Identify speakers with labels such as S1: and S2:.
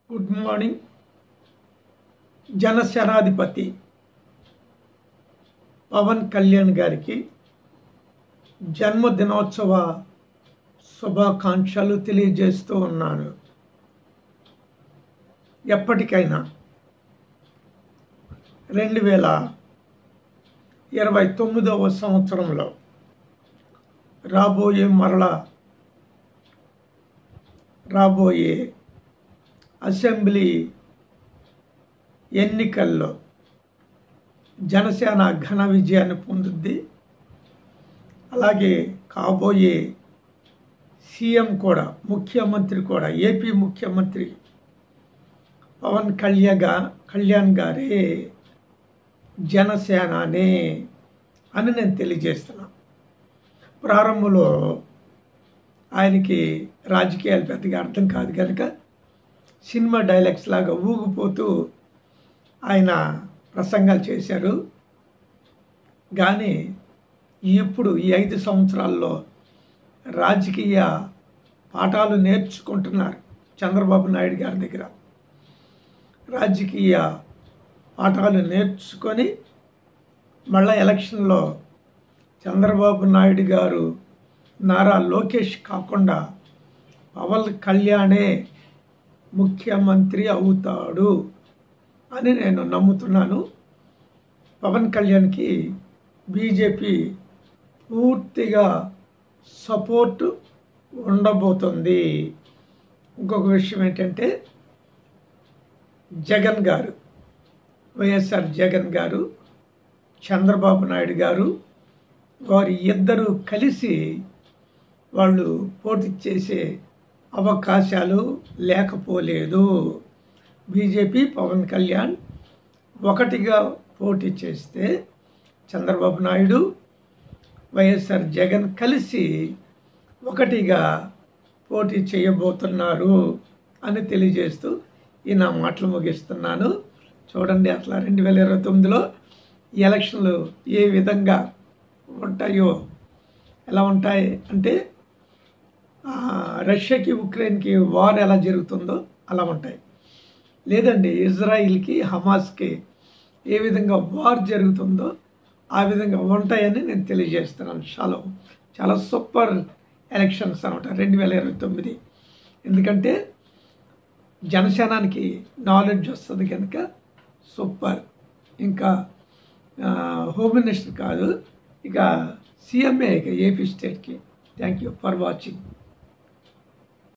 S1: good morning జనసేనాధిపతి పవన్ కళ్యాణ్ గారికి జన్మదినోత్సవ శుభాకాంక్షలు తెలియజేస్తూ ఉన్నాను ఎప్పటికైనా రెండు వేల ఇరవై తొమ్మిదవ సంవత్సరంలో రాబోయే మరల రాబోయే అసెంబ్లీ ఎన్నికల్లో జనసేన ఘన విజయాన్ని పొందుద్ది అలాగే కాబోయే సీఎం కూడా ముఖ్యమంత్రి కూడా ఏపీ ముఖ్యమంత్రి పవన్ కళ్యాణ్ కళ్యాణ్ గారే జనసేననే అని నేను తెలియజేస్తున్నా ప్రారంభంలో ఆయనకి రాజకీయాలు పెద్దగా అర్థం కాదు కనుక సినిమా డైలాగ్స్ లాగా ఊగిపోతూ ఆయన ప్రసంగాలు చేశారు కానీ ఇప్పుడు ఈ ఐదు సంవత్సరాల్లో రాజకీయ పాఠాలు నేర్చుకుంటున్నారు చంద్రబాబు నాయుడు గారి దగ్గర రాజకీయ పాఠాలు నేర్చుకొని మళ్ళా ఎలక్షన్లో చంద్రబాబు నాయుడు గారు నారా లోకేష్ కాకుండా పవన్ కళ్యాణే ముఖ్యమంత్రి అవుతాడు అని నేను నమ్ముతున్నాను పవన్ కళ్యాణ్కి బీజేపీ పూర్తిగా సపోర్ట్ ఉండబోతుంది ఇంకొక విషయం ఏంటంటే జగన్ గారు వైఎస్ఆర్ జగన్ గారు చంద్రబాబు నాయుడు గారు వారి ఇద్దరు కలిసి వాళ్ళు పోటీ చేసే అవకాశాలు లేకపోలేదు బీజేపీ పవన్ కళ్యాణ్ ఒకటిగా పోటీ చేస్తే చంద్రబాబు నాయుడు వైఎస్ఆర్ జగన్ కలిసి ఒకటిగా పోటీ చేయబోతున్నారు అని తెలియజేస్తూ ఈ నా మాటలు ముగిస్తున్నాను చూడండి అట్లా రెండు వేల ఇరవై తొమ్మిదిలో ఈ ఎలక్షన్లు ఏ విధంగా ఉంటాయో ఎలా ఉంటాయి అంటే రష్యాకి ఉక్రెయిన్కి వార్ ఎలా జరుగుతుందో అలా ఉంటాయి లేదండి ఇజ్రాయిల్కి హమాస్కి ఏ విధంగా వార్ జరుగుతుందో ఆ విధంగా ఉంటాయని నేను తెలియజేస్తున్నాను చాలా చాలా సూపర్ ఎలక్షన్స్ అనమాట రెండు వేల ఇరవై తొమ్మిది ఎందుకంటే జనసేనానికి నాలెడ్జ్ వస్తుంది కనుక సూపర్ ఇంకా హోమ్ మినిస్టర్ కాదు ఇక సీఎంఏ ఇక ఏపీ స్టేట్కి థ్యాంక్ యూ ఫర్ వాచింగ్